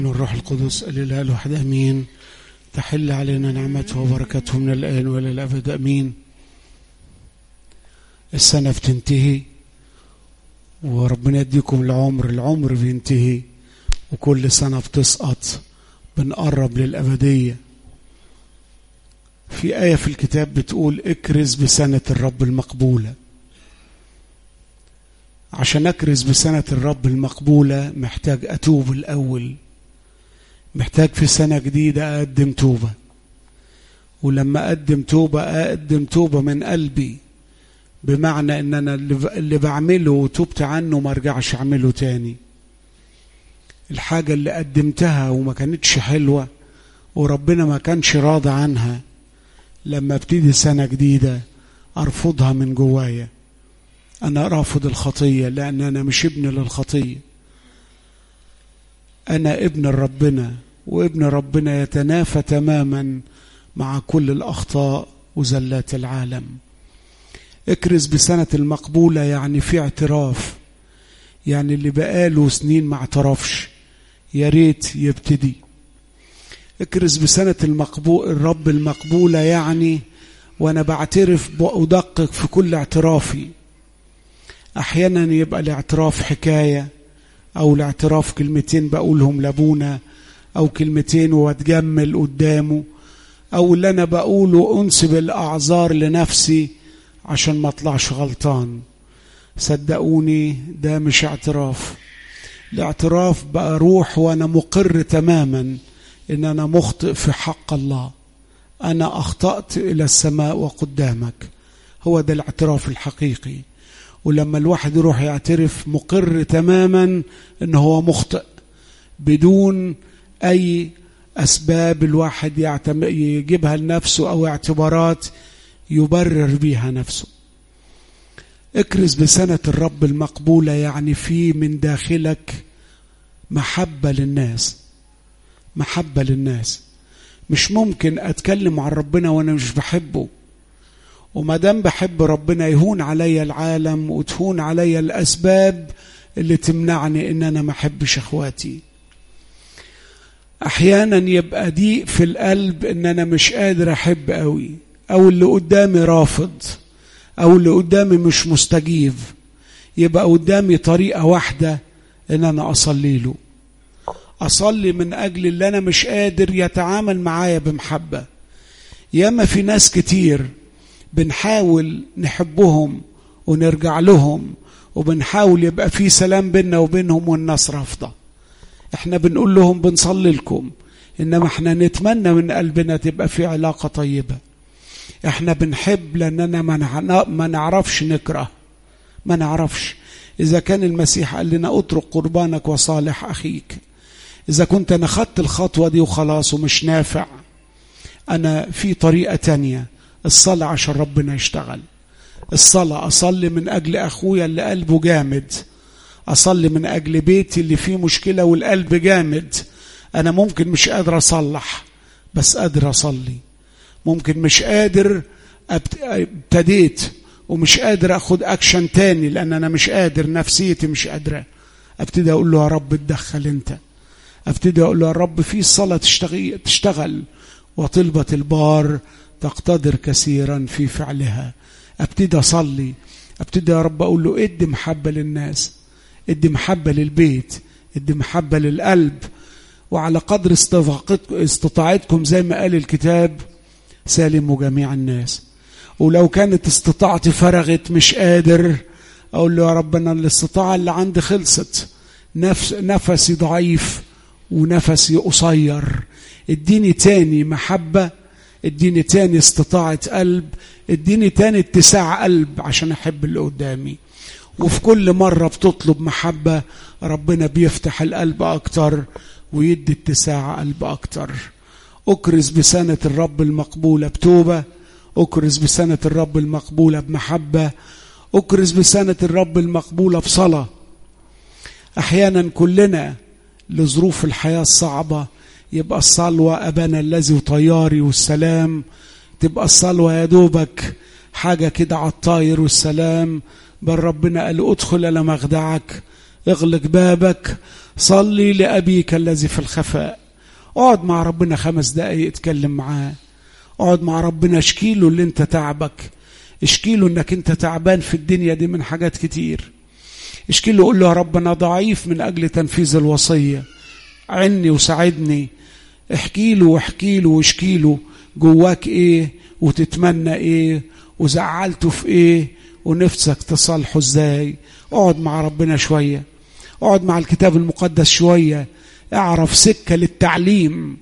الروح القدس الإله الواحد أمين تحل علينا نعمته وبركته من الآن وإلى الأبد أمين السنة بتنتهي وربنا يديكم العمر العمر بينتهي وكل سنة بتسقط بنقرب للأبدية في آية في الكتاب بتقول اكرز بسنة الرب المقبولة عشان أكرز بسنة الرب المقبولة محتاج أتوب الأول محتاج في سنة جديدة أقدم توبة ولما أقدم توبة أقدم توبة من قلبي بمعنى ان انا اللي بعمله وتوبت عنه ما ارجعش اعمله تاني الحاجة اللي قدمتها وما كانتش حلوة وربنا ما كانش راضي عنها لما ابتدي سنة جديدة ارفضها من جوايا انا رافض الخطية لان انا مش ابن للخطية انا ابن ربنا وابن ربنا يتنافى تماما مع كل الاخطاء وزلات العالم اكرز بسنة المقبولة يعني في اعتراف يعني اللي بقاله سنين ما اعترفش يا ريت يبتدي اكرز بسنة المقبول الرب المقبولة يعني وانا بعترف وادقق في كل اعترافي احيانا يبقى الاعتراف حكاية او الاعتراف كلمتين بقولهم لابونا او كلمتين واتجمل قدامه او اللي انا بقوله انسب الاعذار لنفسي عشان ما اطلعش غلطان صدقوني ده مش اعتراف الاعتراف بقى روح وانا مقر تماما ان انا مخطئ في حق الله انا اخطات الى السماء وقدامك هو ده الاعتراف الحقيقي ولما الواحد يروح يعترف مقر تماما ان هو مخطئ بدون اي اسباب الواحد يعتم... يجيبها لنفسه او اعتبارات يبرر بيها نفسه اكرز بسنة الرب المقبولة يعني في من داخلك محبة للناس محبة للناس مش ممكن اتكلم عن ربنا وانا مش بحبه وما دام بحب ربنا يهون عليا العالم وتهون عليا الاسباب اللي تمنعني ان انا ما احبش اخواتي احيانا يبقى ضيق في القلب ان انا مش قادر احب قوي او اللي قدامي رافض او اللي قدامي مش مستجيب يبقى قدامي طريقة واحدة ان انا اصلي له اصلي من اجل اللي انا مش قادر يتعامل معايا بمحبة ياما في ناس كتير بنحاول نحبهم ونرجع لهم وبنحاول يبقى في سلام بيننا وبينهم والناس رافضة احنا بنقول لهم بنصلي لكم انما احنا نتمنى من قلبنا تبقى في علاقة طيبة احنا بنحب لاننا ما نعرفش نكره ما نعرفش اذا كان المسيح قال لنا اترك قربانك وصالح اخيك اذا كنت انا خدت الخطوه دي وخلاص ومش نافع انا في طريقه تانية الصلاه عشان ربنا يشتغل الصلاه اصلي من اجل اخويا اللي قلبه جامد اصلي من اجل بيتي اللي فيه مشكله والقلب جامد انا ممكن مش قادر اصلح بس قادر اصلي ممكن مش قادر ابتديت ومش قادر اخد اكشن تاني لان انا مش قادر نفسيتي مش قادره ابتدي اقول له يا رب اتدخل انت ابتدي اقول له يا رب في الصلاه تشتغل تشتغل وطلبه البار تقتدر كثيرا في فعلها ابتدي اصلي ابتدي يا رب اقول له ادي محبه للناس ادي محبه للبيت ادي محبه للقلب وعلى قدر استطاعتكم زي ما قال الكتاب سالموا جميع الناس ولو كانت استطاعتي فرغت مش قادر اقول له يا رب انا الاستطاعه اللي عندي خلصت نفس نفسي ضعيف ونفسي قصير اديني تاني محبه اديني تاني استطاعه قلب اديني تاني اتساع قلب عشان احب اللي قدامي وفي كل مره بتطلب محبه ربنا بيفتح القلب اكتر ويدي اتساع قلب اكتر اكرز بسنة الرب المقبولة بتوبة اكرز بسنة الرب المقبولة بمحبة اكرز بسنة الرب المقبولة بصلاة احيانا كلنا لظروف الحياة الصعبة يبقى الصلوة ابانا الذي وطياري والسلام تبقى الصلوة يا دوبك حاجة كده على الطاير والسلام بل ربنا قال ادخل الى مخدعك اغلق بابك صلي لأبيك الذي في الخفاء اقعد مع ربنا خمس دقايق اتكلم معاه اقعد مع ربنا اشكيله اللي انت تعبك اشكيله انك انت تعبان في الدنيا دي من حاجات كتير اشكيله قول له يا رب انا ضعيف من اجل تنفيذ الوصيه عني وساعدني احكي له واحكي له واشكي له جواك ايه وتتمنى ايه وزعلته في ايه ونفسك تصالحه ازاي اقعد مع ربنا شويه اقعد مع الكتاب المقدس شويه اعرف سكه للتعليم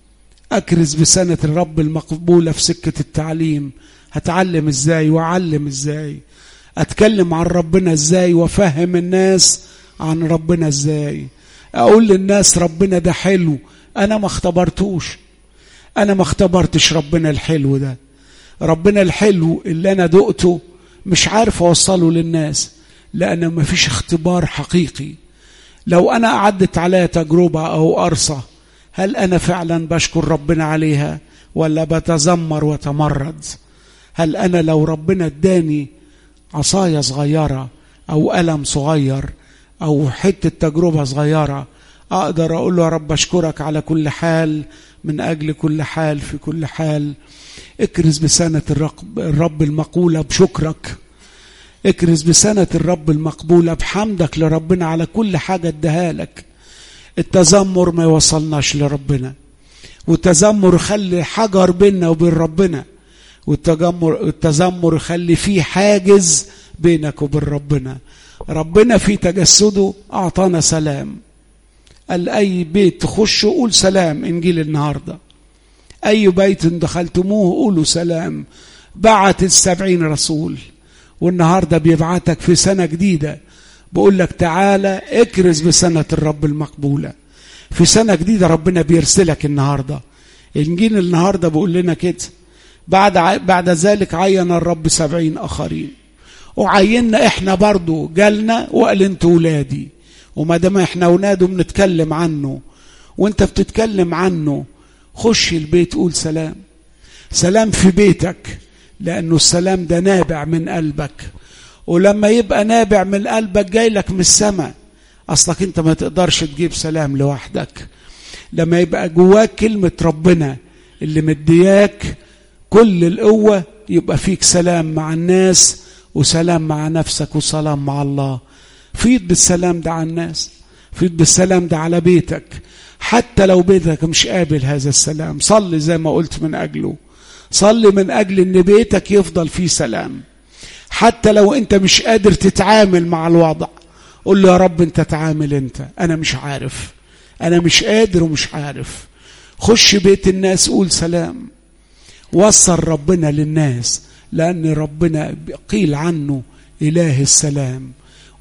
اكرز بسنه الرب المقبوله في سكه التعليم هتعلم ازاي واعلم ازاي اتكلم عن ربنا ازاي وافهم الناس عن ربنا ازاي اقول للناس ربنا ده حلو انا ما اختبرتوش انا ما اختبرتش ربنا الحلو ده ربنا الحلو اللي انا دقته مش عارف اوصله للناس لان ما فيش اختبار حقيقي لو انا عدت عليا تجربه او قرصه هل انا فعلا بشكر ربنا عليها ولا بتذمر وتمرد هل انا لو ربنا اداني عصايه صغيره او قلم صغير او حته تجربه صغيره اقدر اقول له يا رب اشكرك على كل حال من اجل كل حال في كل حال اكرز بسنه الرب المقوله بشكرك اكرز بسنه الرب المقبوله بحمدك لربنا على كل حاجه اداها لك التذمر ما يوصلناش لربنا والتذمر يخلي حجر بيننا وبين ربنا والتجمر التذمر يخلي فيه حاجز بينك وبين ربنا ربنا في تجسده اعطانا سلام قال اي بيت تخشه قول سلام انجيل النهارده اي بيت دخلتموه قولوا سلام بعت السبعين رسول والنهارده بيبعتك في سنه جديده بقول لك تعالى اكرز بسنه الرب المقبوله في سنه جديده ربنا بيرسلك النهارده انجيل النهارده بيقول لنا كده بعد بعد ذلك عين الرب سبعين اخرين وعيننا احنا برضو جالنا وقال انتوا ولادي وما دام احنا اولاده بنتكلم عنه وانت بتتكلم عنه خش البيت قول سلام سلام في بيتك لانه السلام ده نابع من قلبك ولما يبقى نابع من قلبك جاي لك من السماء اصلك انت ما تقدرش تجيب سلام لوحدك لما يبقى جواك كلمة ربنا اللي مدياك كل القوة يبقى فيك سلام مع الناس وسلام مع نفسك وسلام مع الله فيض بالسلام ده على الناس فيض بالسلام ده على بيتك حتى لو بيتك مش قابل هذا السلام صلي زي ما قلت من أجله صلي من أجل أن بيتك يفضل فيه سلام حتى لو أنت مش قادر تتعامل مع الوضع قول له يا رب أنت تعامل أنت أنا مش عارف أنا مش قادر ومش عارف خش بيت الناس قول سلام وصل ربنا للناس لأن ربنا قيل عنه إله السلام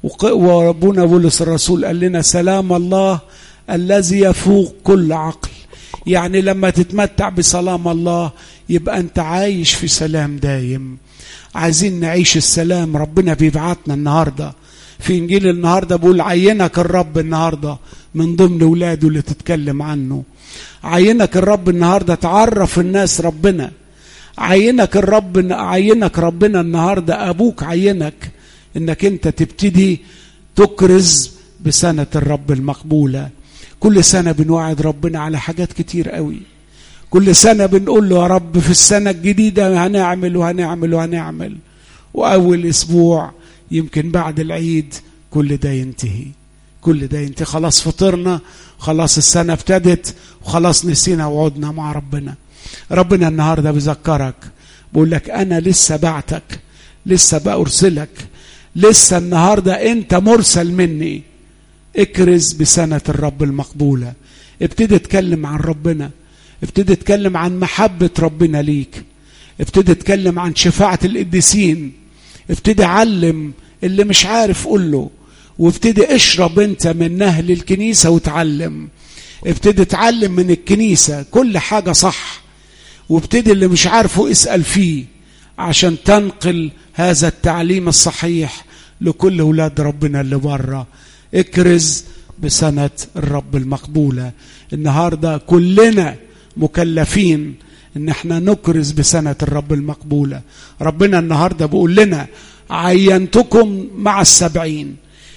وربنا بولس الرسول قال لنا سلام الله الذي يفوق كل عقل يعني لما تتمتع بسلام الله يبقى انت عايش في سلام دايم عايزين نعيش السلام ربنا بيبعتنا النهارده في انجيل النهارده بيقول عينك الرب النهارده من ضمن ولاده اللي تتكلم عنه عينك الرب النهارده تعرف الناس ربنا عينك الرب عينك ربنا النهارده ابوك عينك انك انت تبتدي تكرز بسنه الرب المقبوله كل سنه بنوعد ربنا على حاجات كتير قوي كل سنه بنقول له يا رب في السنه الجديده هنعمل وهنعمل وهنعمل واول اسبوع يمكن بعد العيد كل ده ينتهي كل ده ينتهي خلاص فطرنا خلاص السنه ابتدت وخلاص نسينا وعدنا مع ربنا ربنا النهارده بيذكرك بقول لك انا لسه بعتك لسه بأرسلك لسه النهارده انت مرسل مني اكرز بسنة الرب المقبولة ابتدي اتكلم عن ربنا ابتدي اتكلم عن محبة ربنا ليك ابتدي اتكلم عن شفاعة القديسين ابتدي علم اللي مش عارف قول له وابتدي اشرب انت من نهل الكنيسة وتعلم ابتدي اتعلم من الكنيسة كل حاجة صح وابتدي اللي مش عارفه اسأل فيه عشان تنقل هذا التعليم الصحيح لكل اولاد ربنا اللي بره اكرز بسنة الرب المقبولة النهاردة كلنا مكلفين ان احنا نكرز بسنة الرب المقبولة ربنا النهاردة بيقول لنا عينتكم مع السبعين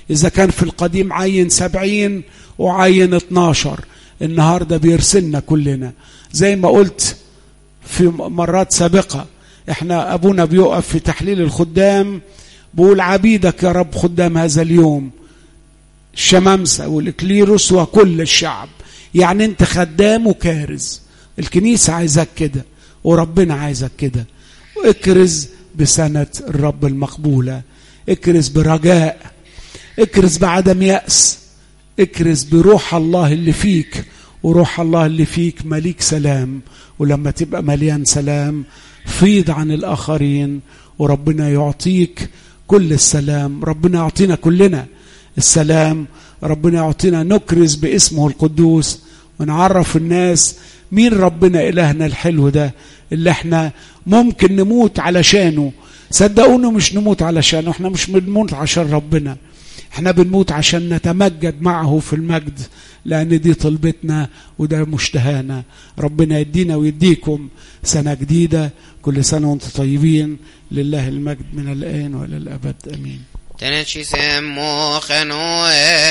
إذا كان في القديم عين سبعين وعين اتناشر النهاردة بيرسلنا كلنا زي ما قلت في مرات سابقة احنا أبونا بيقف في تحليل الخدام بقول عبيدك يا رب خدام هذا اليوم الشمامسة والإكليروس وكل الشعب يعني انت خدام وكارز الكنيسة عايزك كده وربنا عايزك كده واكرز بسنة الرب المقبولة اكرز برجاء اكرز بعدم يأس اكرز بروح الله اللي فيك وروح الله اللي فيك مليك سلام ولما تبقى مليان سلام فيض عن الآخرين وربنا يعطيك كل السلام ربنا يعطينا كلنا السلام ربنا يعطينا نكرز باسمه القدوس ونعرف الناس مين ربنا إلهنا الحلو ده اللي احنا ممكن نموت علشانه صدقوني مش نموت علشانه احنا مش بنموت عشان ربنا احنا بنموت عشان نتمجد معه في المجد لأن دي طلبتنا وده مشتهانا ربنا يدينا ويديكم سنة جديدة كل سنة وانتم طيبين لله المجد من الآن وإلى الأبد أمين تنشي سمو خنوه